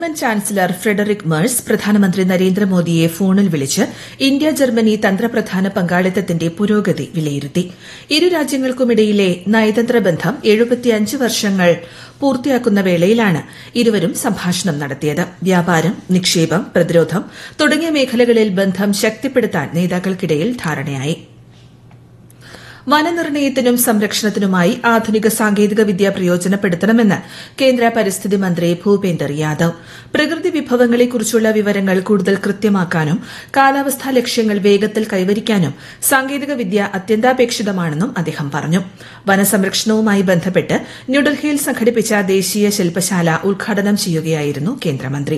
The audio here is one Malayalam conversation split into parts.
ജർമ്മൻ ചാൻസലർ ഫ്രെഡറിക് മെഴ്സ് പ്രധാനമന്ത്രി നരേന്ദ്രമോദിയെ ഫോണിൽ വിളിച്ച് ഇന്ത്യ ജർമ്മനി തന്ത്രപ്രധാന പങ്കാളിത്തത്തിന്റെ പുരോഗതി വിലയിരുത്തി ഇരു രാജ്യങ്ങൾക്കുമിടയിലെ നയതന്ത്ര ബന്ധം വർഷങ്ങൾ പൂർത്തിയാക്കുന്ന വേളയിലാണ് ഇരുവരും സംഭാഷണം നടത്തിയത് വ്യാപാരം നിക്ഷേപം പ്രതിരോധം തുടങ്ങിയ മേഖലകളിൽ ബന്ധം ശക്തിപ്പെടുത്താൻ നേതാക്കൾക്കിടയിൽ ധാരണയായി വനനിർണ്ണയത്തിനും സംരക്ഷണത്തിനുമായി ആധുനിക സാങ്കേതിക വിദ്യ പ്രയോജനപ്പെടുത്തണമെന്ന് കേന്ദ്ര പരിസ്ഥിതി മന്ത്രി ഭൂപേന്ദർ യാദവ് പ്രകൃതി വിഭവങ്ങളെക്കുറിച്ചുള്ള വിവരങ്ങൾ കൂടുതൽ കൃത്യമാക്കാനും കാലാവസ്ഥാ ലക്ഷ്യങ്ങൾ വേഗത്തിൽ കൈവരിക്കാനും സാങ്കേതിക വിദ്യ അത്യന്താപേക്ഷിതമാണെന്നും അദ്ദേഹം പറഞ്ഞു വനസംരക്ഷണവുമായി ബന്ധപ്പെട്ട് ന്യൂഡൽഹിയിൽ സംഘടിപ്പിച്ച ദേശീയ ശില്പശാല ഉദ്ഘാടനം ചെയ്യുകയായിരുന്നു കേന്ദ്രമന്ത്രി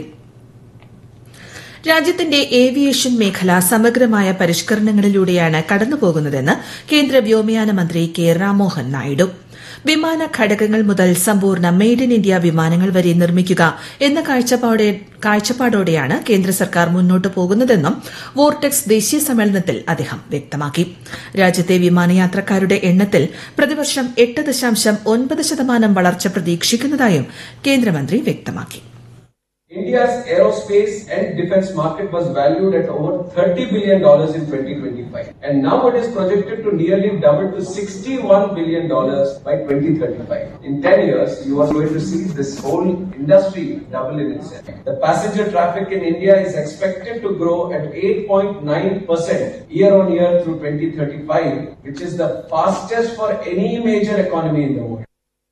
രാജ്യത്തിന്റെ ഏവിയേഷൻ മേഖല സമഗ്രമായ പരിഷ്കരണങ്ങളിലൂടെയാണ് കടന്നുപോകുന്നതെന്ന് കേന്ദ്ര വ്യോമയാന മന്ത്രി കെ രാമോഹൻ നായിഡു വിമാന ഘടകങ്ങൾ മുതൽ സമ്പൂർണ്ണ മെയ്ഡ് ഇൻ ഇന്ത്യ വിമാനങ്ങൾ വരെ നിർമ്മിക്കുക എന്ന കാഴ്ചപ്പാടോടെയാണ് കേന്ദ്ര സർക്കാർ മുന്നോട്ട് പോകുന്നതെന്നും വോർടെക്സ് ദേശീയ സമ്മേളനത്തിൽ അദ്ദേഹം വ്യക്തമാക്കി രാജ്യത്തെ വിമാനയാത്രക്കാരുടെ എണ്ണത്തിൽ പ്രതിവർഷം എട്ട് ദശാംശം ഒൻപത് ശതമാനം വളർച്ച പ്രതീക്ഷിക്കുന്നതായും കേന്ദ്രമന്ത്രി വ്യക്തമാക്കി India's aerospace and defense market was valued at over $30 billion in 2025. And now it is projected to nearly double to $61 billion by 2035. In 10 years, you are going to see this whole industry double in itself. The passenger traffic in India is expected to grow at 8.9% year on year through 2035, which is the fastest for any major economy in the world.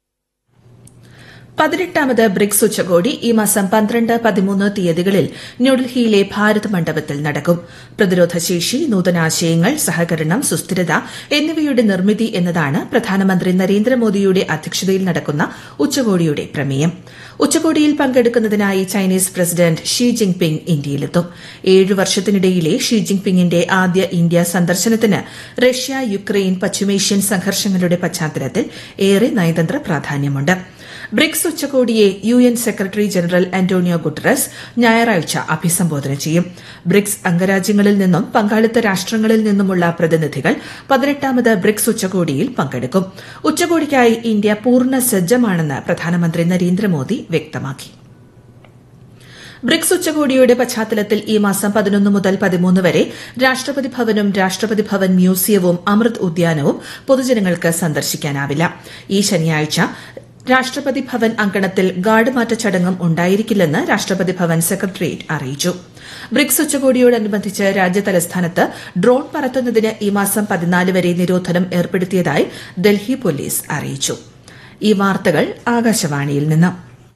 പതിനെട്ടാമത് ബ്രിക്സ് ഉച്ചകോടി ഈ മാസം പന്ത്രണ്ട് പതിമൂന്ന് തീയതികളിൽ ന്യൂഡൽഹിയിലെ ഭാരത് മണ്ഡപത്തിൽ നടക്കും പ്രതിരോധശേഷി നൂതനാശയങ്ങൾ സഹകരണം സുസ്ഥിരത എന്നിവയുടെ നിർമ്മിതി എന്നതാണ് പ്രധാനമന്ത്രി നരേന്ദ്രമോദിയുടെ അധ്യക്ഷതയിൽ നടക്കുന്ന ഉച്ചകോടിയുടെ പ്രമേയം ഉച്ചകോടിയിൽ പങ്കെടുക്കുന്നതിനായി ചൈനീസ് പ്രസിഡന്റ് ഷീ ജിൻപിങ് ഇന്ത്യയിലെത്തും ഏഴു വർഷത്തിനിടയിലെ ഷീ ജിൻപിങ്ങിന്റെ ആദ്യ ഇന്ത്യ സന്ദർശനത്തിന് റഷ്യ യുക്രൈൻ പശ്ചിമേഷ്യൻ സംഘർഷങ്ങളുടെ പശ്ചാത്തലത്തിൽ ഏറെ നയതന്ത്ര പ്രാധാന്യമുണ്ട് ബ്രിക്സ് ഉച്ചകോടിയെ U N secretary general Antonio Guterres ഞായറാഴ്ച അഭിസംബോധന ചെയ്യും ബ്രിക്സ് അംഗരാജ്യങ്ങളിൽ നിന്നും പങ്കാളിത്ത രാഷ്ട്രങ്ങളിൽ നിന്നുമുള്ള പ്രതിനിധികൾ പതിനെട്ടാമത് ബ്രിക്സ് ഉച്ചകോടിയിൽ പങ്കെടുക്കും ഉച്ചകോടിക്കായി ഇന്ത്യ പൂർണ്ണ സജ്ജമാണെന്ന് പ്രധാനമന്ത്രി നരേന്ദ്രമോദി വ്യക്തമാക്കി ബ്രിക്സ് ഉച്ചകോടിയുടെ പശ്ചാത്തലത്തിൽ ഈ മാസം പതിനൊന്ന് മുതൽ പതിമൂന്ന് വരെ രാഷ്ട്രപതി ഭവനും രാഷ്ട്രപതി ഭവൻ മ്യൂസിയവും അമൃത് ഉദ്യാനവും പൊതുജനങ്ങൾക്ക് സന്ദർശിക്കാനാവില്ല ഈ ശനിയാഴ്ച രാഷ്ട്രപതി ഭവൻ അങ്കണത്തിൽ ഗാർഡ് മാറ്റ ചടങ്ങും ഉണ്ടായിരിക്കില്ലെന്ന് രാഷ്ട്രപതി ഭവൻ സെക്രട്ടേറിയറ്റ് അറിയിച്ചു ബ്രിക്സ് ഉച്ചകോടിയോടനുബന്ധിച്ച് രാജ്യതലസ്ഥാനത്ത് ഡ്രോൺ പറത്തുന്നതിന് ഈ മാസം പതിനാല് വരെ നിരോധനം ഏർപ്പെടുത്തിയതായി ഡൽഹി പോലീസ് അറിയിച്ചു ഈ വാർത്തകൾ ആകാശവാണിയിൽ നിന്ന്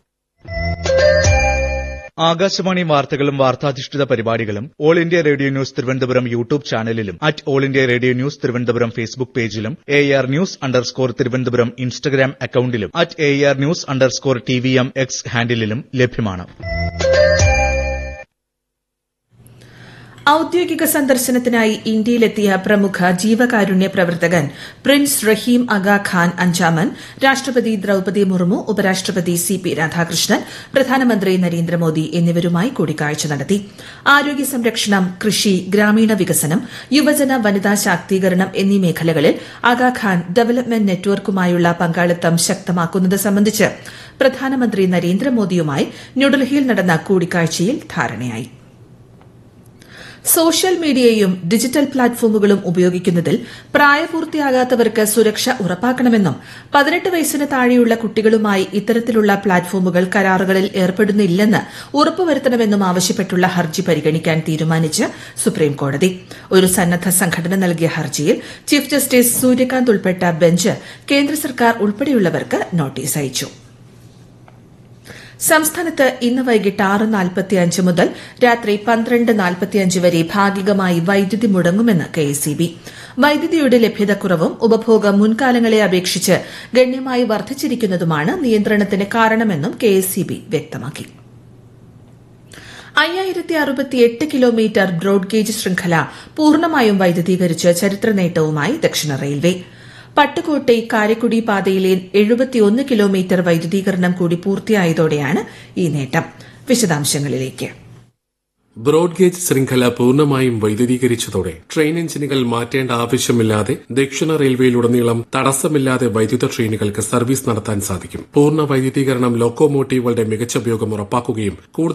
ആകാശവാണി വാർത്തകളും വാർത്താധിഷ്ഠിത പരിപാടികളും all India radio news Thiruvananthapuram YouTube ചാനലിലും at all India radio news Thiruvananthapuram Facebook പേജിലും A R news underscore Thiruvananthapuram Instagram അക്കൌണ്ടിലും at A R news underscore T V M X ഹാൻഡിലും ലഭ്യമാണ് ഔദ്യോഗിക സന്ദർശനത്തിനായി ഇന്ത്യയിലെത്തിയ പ്രമുഖ ജീവകാരുണ്യ പ്രവർത്തകൻ പ്രിൻസ് റഹീം അഗ ഖാൻ അഞ്ചാമൻ രാഷ്ട്രപതി ദ്രൌപതി മുർമു ഉപരാഷ്ട്രപതി സി പി രാധാകൃഷ്ണൻ പ്രധാനമന്ത്രി നരേന്ദ്രമോദി എന്നിവരുമായി കൂടിക്കാഴ്ച നടത്തി ആരോഗ്യ സംരക്ഷണം കൃഷി ഗ്രാമീണ വികസനം യുവജന വനിതാ ശാക്തീകരണം എന്നീ മേഖലകളിൽ അഗ ഖാൻ ഡെവലപ്മെന്റ് നെറ്റ്വർക്കുമായുള്ള പങ്കാളിത്തം ശക്തമാക്കുന്നത് സംബന്ധിച്ച് പ്രധാനമന്ത്രി നരേന്ദ്രമോദിയുമായി ന്യൂഡൽഹിയിൽ നടന്ന കൂടിക്കാഴ്ചയിൽ ധാരണയായി സോഷ്യൽ മീഡിയയും ഡിജിറ്റൽ പ്ലാറ്റ്ഫോമുകളും ഉപയോഗിക്കുന്നതിൽ പ്രായപൂർത്തിയാകാത്തവർക്ക് സുരക്ഷ ഉറപ്പാക്കണമെന്നും പതിനെട്ട് വയസ്സിന് താഴെയുള്ള കുട്ടികളുമായി ഇത്തരത്തിലുള്ള പ്ലാറ്റ്ഫോമുകൾ കരാറുകളിൽ ഏർപ്പെടുന്നില്ലെന്ന് ഉറപ്പുവരുത്തണമെന്നും ആവശ്യപ്പെട്ടുള്ള ഹർജി പരിഗണിക്കാൻ തീരുമാനിച്ച് സുപ്രീംകോടതി ഒരു സന്നദ്ധ സംഘടന നൽകിയ ഹർജിയിൽ ചീഫ് ജസ്റ്റിസ് സൂര്യകാന്ത് ഉൾപ്പെട്ട ബെഞ്ച് കേന്ദ്ര സർക്കാർ ഉൾപ്പെടെയുള്ളവർക്ക് നോട്ടീസ് അയച്ചു സംസ്ഥാനത്ത് ഇന്ന് വൈകിട്ട് ആറ് നാൽപ്പത്തിയഞ്ച് മുതൽ രാത്രി പന്ത്രണ്ട് നാൽപ്പത്തിയഞ്ച് വരെ ഭാഗികമായി വൈദ്യുതി മുടങ്ങുമെന്ന് കെഎസ്ഇബി വൈദ്യുതിയുടെ ലഭ്യതക്കുറവും ഉപഭോഗം മുൻകാലങ്ങളെ അപേക്ഷിച്ച് ഗണ്യമായി വർദ്ധിച്ചിരിക്കുന്നതുമാണ് നിയന്ത്രണത്തിന് കാരണമെന്നും കെഎസ്ഇബി വ്യക്തമാക്കി അയ്യായിരത്തി അറുപത്തിയെട്ട് കിലോമീറ്റർ ബ്രോഡ്ഗേജ് ശൃംഖല പൂർണ്ണമായും വൈദ്യുതീകരിച്ച് ചരിത്ര നേട്ടവുമായി ദക്ഷിണ റെയിൽവേ പട്ടുകോട്ടെ കാരക്കുടി പാതയിലെ എഴുപത്തിയൊന്ന് കിലോമീറ്റർ വൈദ്യുതീകരണം കൂടി പൂർത്തിയായതോടെയാണ് ഈ നേട്ടം വിശദാംശങ്ങളിലേക്ക് ബ്രോഡ് ഗേജ് ശൃംഖല പൂർണ്ണമായും വൈദ്യുതീകരിച്ചതോടെ ട്രെയിൻ എഞ്ചിനുകൾ മാറ്റേണ്ട ആവശ്യമില്ലാതെ ദക്ഷിണ റെയിൽവേയിലുടനീളം തടസ്സമില്ലാതെ വൈദ്യുത ട്രെയിനുകൾക്ക് സർവീസ് നടത്താൻ സാധിക്കും പൂർണ്ണ വൈദ്യുതീകരണം ലോക്കോമോട്ടീവുകളുടെ മികച്ച ഉപയോഗം ഉറപ്പാക്കുകയും കൂടുതൽ